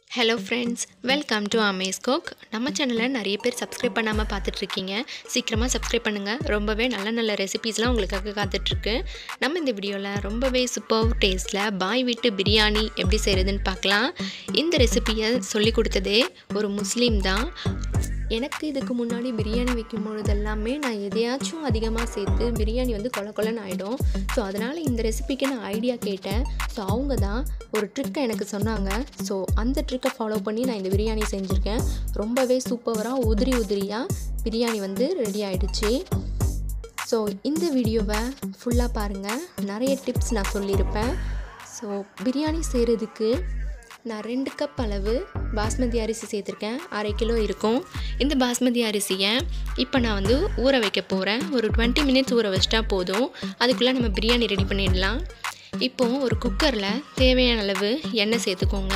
hello friends welcome to Amaze Cook நம்ம சேனலை நிறைய பேர் சப்ஸ்கிரைப் பண்ணாமல் பார்த்துட்ருக்கீங்க சீக்கிரமாக சப்ஸ்கிரைப் பண்ணுங்கள் ரொம்பவே நல்ல நல்ல ரெசிபீஸ்லாம் உங்களுக்காக காத்துட்ருக்கு நம்ம இந்த வீடியோவில் ரொம்பவே சூப்பர் டேஸ்ட்டில் பாய் வீட்டு பிரியாணி எப்படி செய்கிறதுன்னு பார்க்கலாம் இந்த ரெசிபியை சொல்லி கொடுத்ததே ஒரு முஸ்லீம் தான் எனக்கு இதுக்கு முன்னாடி பிரியாணி வைக்கும் பொழுது எல்லாமே நான் எதையாச்சும் அதிகமாக சேர்த்து பிரியாணி வந்து கொல கொலன்னு ஆகிடும் ஸோ அதனால் இந்த ரெசிபிக்கு நான் ஐடியா கேட்டேன் ஸோ அவங்க தான் ஒரு ட்ரிக்கை எனக்கு சொன்னாங்க ஸோ அந்த ட்ரிக்கை ஃபாலோ பண்ணி நான் இந்த பிரியாணி செஞ்சுருக்கேன் ரொம்பவே சூப்பராக உதிரி உதிரியாக பிரியாணி வந்து ரெடி ஆயிடுச்சு ஸோ இந்த வீடியோவை ஃபுல்லாக பாருங்கள் நிறைய டிப்ஸ் நான் சொல்லியிருப்பேன் ஸோ பிரியாணி செய்கிறதுக்கு நான் ரெண்டு கப் அளவு பாஸ்மதி அரிசி சேர்த்துருக்கேன் அரை கிலோ இருக்கும் இந்த பாஸ்மதி அரிசியை இப்போ நான் வந்து ஊற வைக்க போகிறேன் ஒரு டுவெண்ட்டி மினிட்ஸ் ஊற வச்சிட்டா போதும் அதுக்குள்ளே நம்ம பிரியாணி ரெடி பண்ணிடலாம் இப்போது ஒரு குக்கரில் தேவையான அளவு எண்ணெய் சேர்த்துக்கோங்க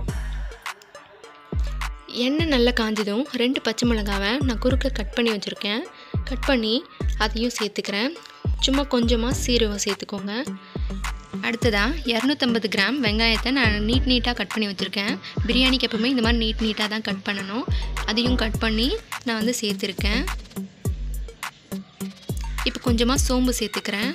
எண்ணெய் நல்லா காஞ்சதும் ரெண்டு பச்சை மிளகாவை நான் குறுக்க கட் பண்ணி வச்சுருக்கேன் கட் பண்ணி அதையும் சேர்த்துக்கிறேன் சும்மா கொஞ்சமாக சீரகம் சேர்த்துக்கோங்க அடுத்ததாக இரநூத்தம்பது கிராம் வெங்காயத்தை நான் நீட் நீட்டாக கட் பண்ணி வச்சுருக்கேன் பிரியாணிக்கு எப்பவுமே இந்த மாதிரி நீட் நீட்டாக தான் கட் பண்ணணும் அதையும் கட் பண்ணி நான் வந்து சேர்த்துருக்கேன் இப்போ கொஞ்சமாக சோம்பு சேர்த்துக்கிறேன்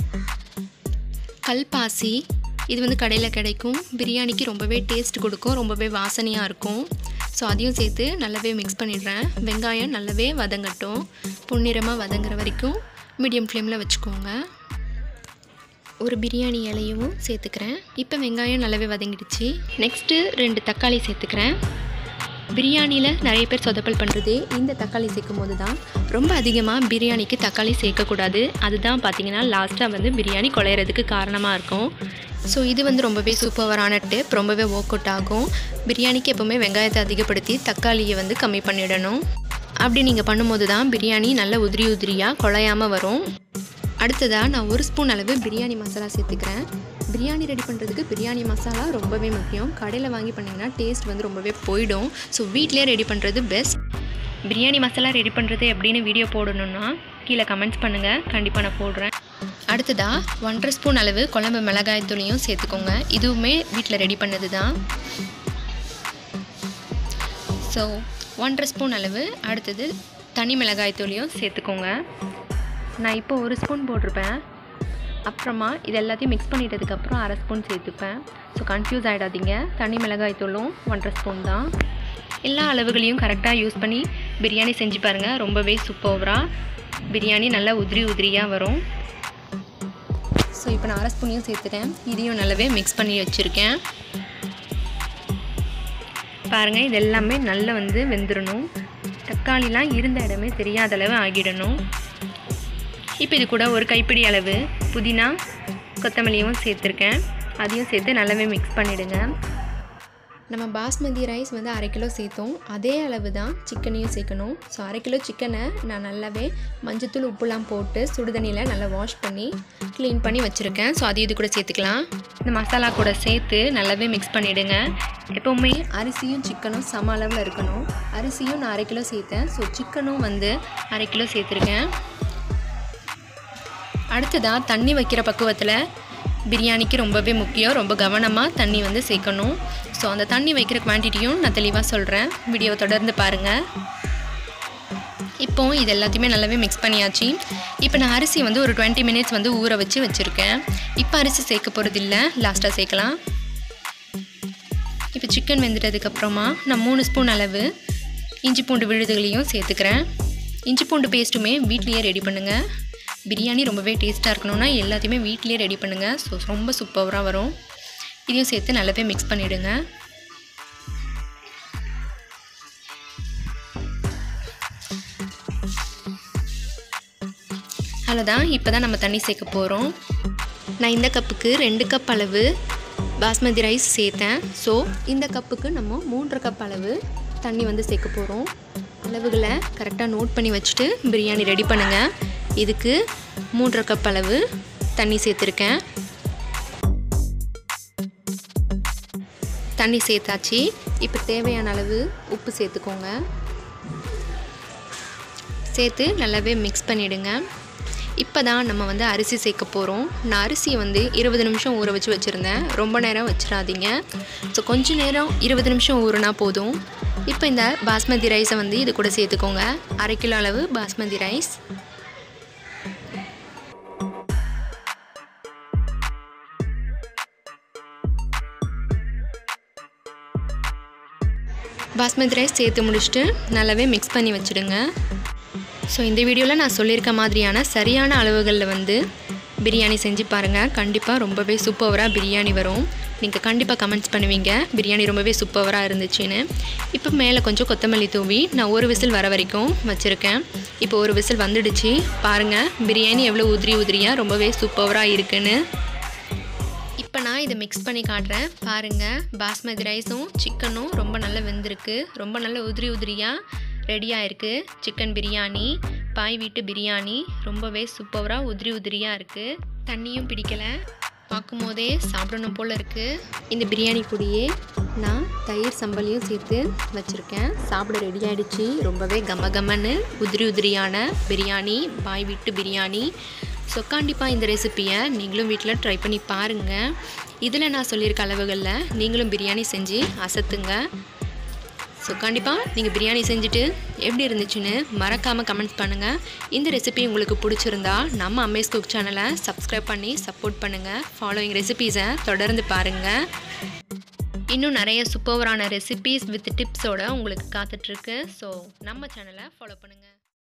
கல்பாசி இது வந்து கடையில் கிடைக்கும் பிரியாணிக்கு ரொம்பவே டேஸ்ட் கொடுக்கும் ரொம்பவே வாசனையாக இருக்கும் ஸோ அதையும் சேர்த்து நல்லாவே மிக்ஸ் பண்ணிடுறேன் வெங்காயம் நல்லாவே வதங்கட்டும் பொன்னிறமாக வதங்குற வரைக்கும் மீடியம் ஃப்ளேமில் வச்சுக்கோங்க ஒரு பிரியாணி இலையும் சேர்த்துக்கிறேன் இப்போ வெங்காயம் நல்லாவே வதங்கிடுச்சு நெக்ஸ்ட்டு ரெண்டு தக்காளி சேர்த்துக்கிறேன் பிரியாணியில் நிறைய பேர் சொதப்பல் பண்ணுறது இந்த தக்காளி சேர்க்கும் போது தான் ரொம்ப அதிகமாக பிரியாணிக்கு தக்காளி சேர்க்கக்கூடாது அதுதான் பார்த்தீங்கன்னா லாஸ்ட்டாக வந்து பிரியாணி குழையிறதுக்கு காரணமாக இருக்கும் ஸோ இது வந்து ரொம்பவே சூப்பரான டிப் ரொம்பவே ஒர்க் அவுட் ஆகும் பிரியாணிக்கு எப்போவுமே வெங்காயத்தை அதிகப்படுத்தி தக்காளியை வந்து கம்மி பண்ணிடணும் அப்படி நீங்கள் பண்ணும்போது தான் பிரியாணி நல்ல உதிரி உதிரியாக குழையாமல் வரும் அடுத்ததாக நான் ஒரு ஸ்பூன் அளவு பிரியாணி மசாலா சேர்த்துக்கிறேன் பிரியாணி ரெடி பண்ணுறதுக்கு பிரியாணி மசாலா ரொம்பவே முக்கியம் கடையில் வாங்கி பண்ணிங்கன்னா டேஸ்ட் வந்து ரொம்பவே போயிடும் ஸோ வீட்டிலே ரெடி பண்ணுறது பெஸ்ட் பிரியாணி மசாலா ரெடி பண்ணுறது எப்படின்னு வீடியோ போடணுன்னா கீழே கமெண்ட்ஸ் பண்ணுங்கள் கண்டிப்பாக நான் போடுறேன் அடுத்ததாக ஒன்றரை ஸ்பூன் அளவு குழம்பு மிளகாய் தூளியும் சேர்த்துக்கோங்க இதுவுமே வீட்டில் ரெடி பண்ணது தான் ஸோ ஒன்றரை ஸ்பூன் அளவு அடுத்தது தனி மிளகாய் தூளியும் சேர்த்துக்கோங்க நான் இப்போ ஒரு ஸ்பூன் போட்டிருப்பேன் அப்புறமா இது எல்லாத்தையும் மிக்ஸ் பண்ணிட்டதுக்கப்புறம் அரை ஸ்பூன் சேர்த்துப்பேன் ஸோ கன்ஃபியூஸ் ஆகிடாதீங்க தனி மிளகாய் தூளும் ஒன்றரை ஸ்பூன் தான் எல்லா அளவுகளையும் கரெக்டாக யூஸ் பண்ணி பிரியாணி செஞ்சு பாருங்கள் ரொம்பவே சூப்பராக பிரியாணி நல்லா உதிரி உதிரியாக வரும் ஸோ இப்போ நான் அரை ஸ்பூனையும் சேர்த்துட்டேன் இதையும் நல்லாவே மிக்ஸ் பண்ணி வச்சுருக்கேன் பாருங்கள் இது எல்லாமே நல்லா வந்து வெந்துடணும் தக்காளிலாம் இருந்த இடமே தெரியாத அளவு ஆகிடணும் இப்போ இது கூட ஒரு கைப்பிடி அளவு புதினா கொத்தமல்லியும் சேர்த்துருக்கேன் அதையும் சேர்த்து நல்லாவே மிக்ஸ் பண்ணிவிடுங்க நம்ம பாஸ்மதி ரைஸ் வந்து அரை கிலோ சேர்த்தோம் அதே அளவு தான் சிக்கனையும் சேர்க்கணும் ஸோ அரை கிலோ சிக்கனை நான் நல்லாவே மஞ்சத்தூள் உப்புலாம் போட்டு சுடுதண்ணியில் நல்லா வாஷ் பண்ணி க்ளீன் பண்ணி வச்சுருக்கேன் ஸோ அது இது கூட சேர்த்துக்கலாம் இந்த மசாலா கூட சேர்த்து நல்லாவே மிக்ஸ் பண்ணிவிடுங்க எப்போவுமே அரிசியும் சிக்கனும் சம அளவில் இருக்கணும் அரிசியும் நான் அரை கிலோ சேர்த்தேன் ஸோ சிக்கனும் வந்து அரை கிலோ சேர்த்துருக்கேன் அடுத்ததாக தண்ணி வைக்கிற பக்குவத்தில் பிரியாணிக்கு ரொம்பவே முக்கியம் ரொம்ப கவனமாக தண்ணி வந்து சேர்க்கணும் ஸோ அந்த தண்ணி வைக்கிற குவான்டிட்டியும் நான் தெளிவாக சொல்கிறேன் வீடியோவை தொடர்ந்து பாருங்கள் இப்போ இது எல்லாத்தையுமே நல்லாவே மிக்ஸ் பண்ணியாச்சு இப்போ நான் அரிசி வந்து ஒரு டுவெண்ட்டி மினிட்ஸ் வந்து ஊற வச்சு வச்சுருக்கேன் இப்போ அரிசி சேர்க்க போகிறது இல்லை லாஸ்ட்டாக சேர்க்கலாம் இப்போ சிக்கன் வெந்துட்டதுக்கப்புறமா நான் மூணு ஸ்பூன் அளவு இஞ்சி பூண்டு விழுதுகளையும் சேர்த்துக்கிறேன் இஞ்சி பூண்டு பேஸ்ட்டுமே வீட்லேயே ரெடி பண்ணுங்கள் பிரியாணி ரொம்பவே டேஸ்ட்டாக இருக்கணும்னா எல்லாத்தையுமே வீட்லேயே ரெடி பண்ணுங்கள் ஸோ ரொம்ப சூப்பராக வரும் இதையும் சேர்த்து நல்லாவே மிக்ஸ் பண்ணிவிடுங்க அவ்வளோதான் இப்போ தான் நம்ம தண்ணி சேர்க்க போகிறோம் நான் இந்த கப்புக்கு ரெண்டு கப் அளவு பாஸ்மதி ரைஸ் சேர்த்தேன் ஸோ இந்த கப்புக்கு நம்ம மூன்றரை கப் அளவு தண்ணி வந்து சேர்க்க போகிறோம் அளவுகளை கரெக்டாக நோட் பண்ணி வச்சுட்டு பிரியாணி ரெடி பண்ணுங்கள் இதுக்கு மூன்றரை கப் அளவு தண்ணி சேர்த்துருக்கேன் தண்ணி சேர்த்தாச்சு இப்போ தேவையான அளவு உப்பு சேர்த்துக்கோங்க சேர்த்து நல்லாவே மிக்ஸ் பண்ணிவிடுங்க இப்போ தான் நம்ம வந்து அரிசி சேர்க்க போகிறோம் நான் அரிசியை வந்து இருபது நிமிஷம் ஊற வச்சு வச்சுருந்தேன் ரொம்ப நேரம் வச்சிடாதீங்க ஸோ கொஞ்ச நேரம் இருபது நிமிஷம் ஊறுனா போதும் இப்போ இந்த பாஸ்மதி ரைஸை வந்து இது கூட சேர்த்துக்கோங்க அரை கிலோ அளவு பாஸ்மதி ரைஸ் பாஸ்மதி ரைஸ் சேர்த்து முடிச்சுட்டு நல்லாவே மிக்ஸ் பண்ணி வச்சுடுங்க ஸோ இந்த வீடியோவில் நான் சொல்லியிருக்க மாதிரியான சரியான அளவுகளில் வந்து பிரியாணி செஞ்சு பாருங்கள் கண்டிப்பாக ரொம்பவே சூப்பராக பிரியாணி வரும் நீங்கள் கண்டிப்பாக கமெண்ட்ஸ் பண்ணுவீங்க பிரியாணி ரொம்பவே சூப்பராக இருந்துச்சுன்னு இப்போ மேலே கொஞ்சம் கொத்தமல்லி தூவி நான் ஒரு விசில் வர வரைக்கும் வச்சுருக்கேன் இப்போ ஒரு விசில் வந்துடுச்சு பாருங்கள் பிரியாணி எவ்வளோ உதிரி உதிரியாக ரொம்பவே சூப்பராக இருக்குன்னு இப்போ நான் இதை மிக்ஸ் பண்ணி காட்டுறேன் பாருங்கள் பாஸ்மதி ரைஸும் சிக்கனும் ரொம்ப நல்லா வெந்திருக்கு ரொம்ப நல்ல உதிரி உதிரியாக ரெடியாக இருக்குது சிக்கன் பிரியாணி பாய் வீட்டு பிரியாணி ரொம்பவே சூப்பராக உதிரி உதிரியாக இருக்குது தண்ணியும் பிடிக்கலை பார்க்கும் போதே சாப்பிடணும் போல் இருக்குது இந்த பிரியாணி கூடயே நான் தயிர் சம்பலையும் சேர்த்து வச்சுருக்கேன் சாப்பிட ரெடி ஆகிடுச்சு ரொம்பவே கம கமன்னு உதிரி உதிரியான பிரியாணி பாய் வீட்டு பிரியாணி ஸோ கண்டிப்பாக இந்த ரெசிப்பியை நீங்களும் வீட்டில் ட்ரை பண்ணி பாருங்கள் இதில் நான் சொல்லியிருக்க அளவுகளில் நீங்களும் பிரியாணி செஞ்சு அசத்துங்க ஸோ கண்டிப்பாக நீங்கள் பிரியாணி செஞ்சுட்டு எப்படி இருந்துச்சுன்னு மறக்காமல் கமெண்ட்ஸ் பண்ணுங்கள் இந்த ரெசிபி உங்களுக்கு பிடிச்சிருந்தா நம்ம அமேஸ் குக் சேனலை சப்ஸ்கிரைப் பண்ணி சப்போர்ட் பண்ணுங்கள் ஃபாலோயிங் ரெசிபீஸை தொடர்ந்து பாருங்கள் இன்னும் நிறைய சூப்பரான ரெசிபீஸ் வித் டிப்ஸோட உங்களுக்கு காத்துட்ருக்கு ஸோ நம்ம சேனலை ஃபாலோ பண்ணுங்கள்